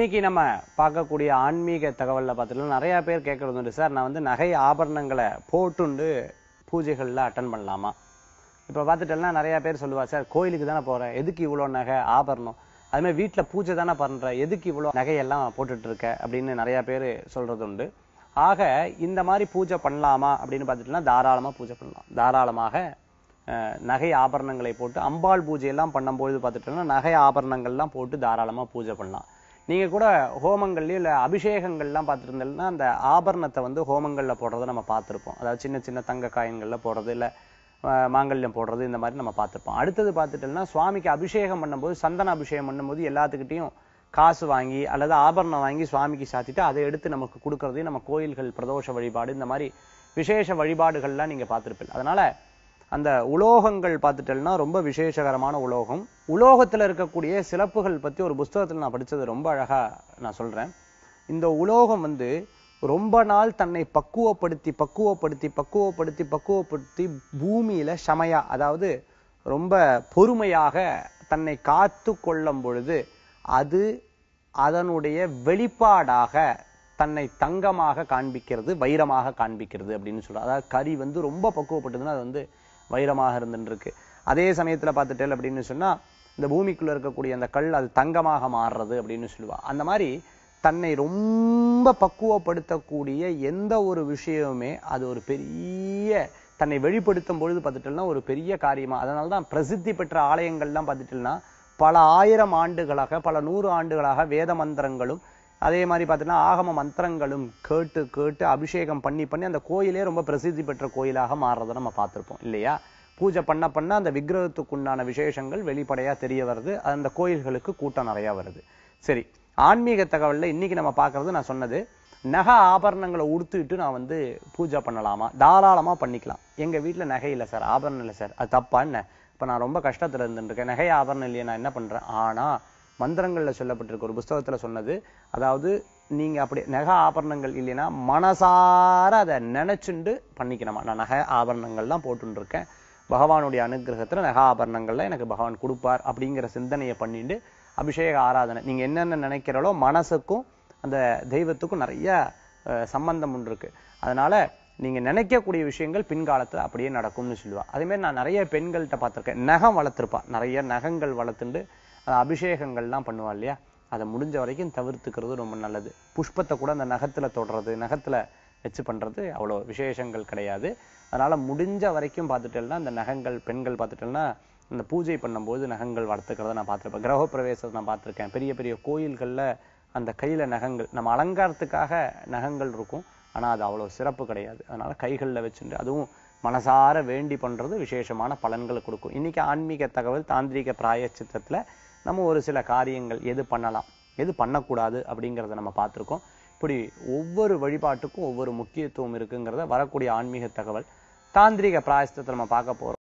இன்னைக்கு நம்ம பார்க்கக்கூடிய ஆன்மீக தகவல்ல பார்த்துட்டு நிறைய பேர் கேட்கறது உண்டு சார் நான் வந்து நகை ஆபரணங்களை போட்டுண்டு பூஜைகள்ல அட்டன் பண்ணலாமா இப்ப பார்த்துட்டேன்னா நிறைய பேர் சொல்லுவா சார் கோயிலுக்கு தானே போறேன் எதுக்கு இவ்வளோ நகை ஆபரணம் அது மாதிரி வீட்டுல பூஜை தானே பண்ற எதுக்கு இவ்வளோ நகையெல்லாம் போட்டுட்டு இருக்க அப்படின்னு நிறைய பேர் சொல்றது உண்டு ஆக இந்த மாதிரி பூஜை பண்ணலாமா அப்படின்னு பார்த்துட்டோம்னா தாராளமா பூஜை பண்ணலாம் தாராளமாக அஹ், நகை ஆபரணங்களை போட்டு அம்பாள் பூஜையெல்லாம் பண்ணும்போது பார்த்துட்டோம்னா நகை ஆபரணங்கள்லாம் போட்டு தாராளமா பூஜை பண்ணலாம் நீங்க கூட ஹோமங்கள்லயும் இல்ல அபிஷேகங்கள்லாம் பார்த்துட்டு இருந்தீங்கன்னா அந்த ஆபரணத்தை வந்து ஹோமங்கள்ல போடுறதை நம்ம பார்த்திருப்போம் அதாவது சின்ன சின்ன தங்க காயின்கள்ல போடுறது இல்ல அஹ், மாங்கல்யம் போடுறது இந்த மாதிரி நம்ம பார்த்திருப்போம் அடுத்தது பார்த்துட்டோம்னா சுவாமிக்கு அபிஷேகம் பண்ணும்போது சந்தன அபிஷேகம் பண்ணும்போது எல்லாத்துக்கிட்டையும் காசு வாங்கி அல்லது ஆபரணம் வாங்கி சுவாமிக்கு சாத்திட்டு அதை எடுத்து நமக்கு கொடுக்கறதையும் நம்ம கோயில்கள் பிரதோஷ வழிபாடு இந்த மாதிரி விசேஷ வழிபாடுகள்லாம் நீங்க பார்த்திருப்பீங்க அதனால அந்த உலோகங்கள் பார்த்துட்டேன்னா ரொம்ப விசேஷகரமான உலோகம் உலோகத்துல இருக்கக்கூடிய சிறப்புகள் பத்தி ஒரு புஸ்தகத்துல நான் படிச்சது ரொம்ப அழகா நான் சொல்றேன் இந்த உலோகம் வந்து ரொம்ப நாள் தன்னை பக்குவப்படுத்தி பக்குவப்படுத்தி பக்குவப்படுத்தி பக்குவப்படுத்தி பூமியில சமையா அதாவது ரொம்ப பொறுமையாக தன்னை காத்து கொள்ளும் பொழுது அது அதனுடைய வெளிப்பாடாக தன்னை தங்கமாக காண்பிக்கிறது வைரமாக காண்பிக்கிறது அப்படின்னு சொல்றாங்க அதாவது கறி வந்து ரொம்ப பக்குவப்பட்டதுன்னா அது வந்து வைரமாக இருந்துட்டு இருக்கு அதே சமயத்துல பார்த்துட்டேன் அப்படின்னு சொன்னா இந்த பூமிக்குள்ள இருக்கக்கூடிய அந்த கல் அது தங்கமாக மாறுறது அப்படின்னு சொல்லுவா அந்த மாதிரி தன்னை ரொம்ப பக்குவப்படுத்தக்கூடிய எந்த ஒரு விஷயமுமே அது ஒரு பெரிய தன்னை வெளிப்படுத்தும் பொழுது பார்த்துட்டோம்னா ஒரு பெரிய காரியமா அதனால தான் பிரசித்தி பெற்ற ஆலயங்கள்லாம் பார்த்துட்டோம்னா பல ஆயிரம் ஆண்டுகளாக பல நூறு ஆண்டுகளாக வேத மந்திரங்களும் அதே மாதிரி பார்த்தீங்கன்னா ஆகம மந்திரங்களும் கேட்டு கேட்டு அபிஷேகம் பண்ணி பண்ணி அந்த கோயிலே ரொம்ப பிரசித்தி பெற்ற கோயிலாக மாறுறதை நம்ம பார்த்திருப்போம் இல்லையா பூஜை பண்ண பண்ண அந்த விக்கிரகத்துக்குண்டான விசேஷங்கள் வெளிப்படையா தெரிய வருது அந்த கோயில்களுக்கு கூட்டம் நிறைய வருது சரி ஆன்மீக தகவல்ல இன்னைக்கு நம்ம பார்க்கறது நான் சொன்னது நகை ஆபரணங்களை உடுத்துக்கிட்டு நான் வந்து பூஜை பண்ணலாமா தாராளமா பண்ணிக்கலாம் எங்க வீட்டுல நகை இல்லை சார் ஆபரணம் இல்லை சார் அது தப்பா என்ன இப்ப நான் ரொம்ப கஷ்டத்துல இருந்துட்டு இருக்கேன் நகை ஆபரணம் இல்லையே நான் என்ன பண்றேன் ஆனா மந்திரங்கள்ல சொல்லப்பட்டிருக்க ஒரு புஸ்தகத்துல சொன்னது அதாவது நீங்க அப்படி நகை ஆபரணங்கள் இல்லைன்னா மனசார அதை நினைச்சுண்டு பண்ணிக்கணுமா நான் நகை ஆபரணங்கள்லாம் போட்டுட்டு இருக்கேன் பகவானுடைய அனுகிரகத்துல நகை ஆபரணங்கள்ல எனக்கு பகவான் கொடுப்பார் அப்படிங்கிற சிந்தனையை பண்ணிட்டு அபிஷேக ஆராதனை நீங்க என்னென்ன நினைக்கிறீங்களோ மனசுக்கும் அந்த தெய்வத்துக்கும் நிறைய அஹ், சம்பந்தம் உண்டு இருக்கு அதனால நீங்க நினைக்கக்கூடிய விஷயங்கள் பின்காலத்துல அப்படியே நடக்கும்னு சொல்லுவா அதே மாதிரி நான் நிறைய பெண்கள்கிட்ட பார்த்திருக்கேன் நகம் வளர்த்திருப்பா நிறைய நகங்கள் வளர்த்துண்டு அந்த அபிஷேகங்கள்லாம் பண்ணுவா இல்லையா அதை முடிஞ்ச வரைக்கும் தவிர்த்துக்கிறது ரொம்ப நல்லது புஷ்பத்தை கூட அந்த நகத்துல தொடுறது நகத்துல வச்சு பண்றது அவ்வளோ விசேஷங்கள் கிடையாது அதனால முடிஞ்ச வரைக்கும் பார்த்துட்டேன்னா அந்த நகங்கள் பெண்கள் பார்த்துட்டேன்னா இந்த பூஜை பண்ணும்போது நகங்கள் வளர்த்துக்கிறத நான் பார்த்திருப்பேன் கிரக பிரவேசத்தை நான் பார்த்திருக்கேன் பெரிய பெரிய கோயில்கள்ல அந்த கையில நகங்கள் நம்ம அலங்காரத்துக்காக நகங்கள் இருக்கும் ஆனா அது அவ்வளவு சிறப்பு கிடையாது அதனால கைகள்ல வச்சுட்டு அதுவும் மனசார வேண்டி பண்றது விசேஷமான பலன்களை கொடுக்கும் இன்னைக்கு ஆன்மீக தகவல் தாந்திரிக பிராயச்சித்தத்துல நம்ம ஒரு சில காரியங்கள் எது பண்ணலாம் எது பண்ணக்கூடாது அப்படிங்கிறத நம்ம பார்த்திருக்கோம் இப்படி ஒவ்வொரு வழிபாட்டுக்கும் ஒவ்வொரு முக்கியத்துவம் இருக்குங்கிறத வரக்கூடிய ஆன்மீக தகவல் தாந்திரிக பிராயசத்தை நம்ம பார்க்க போறோம்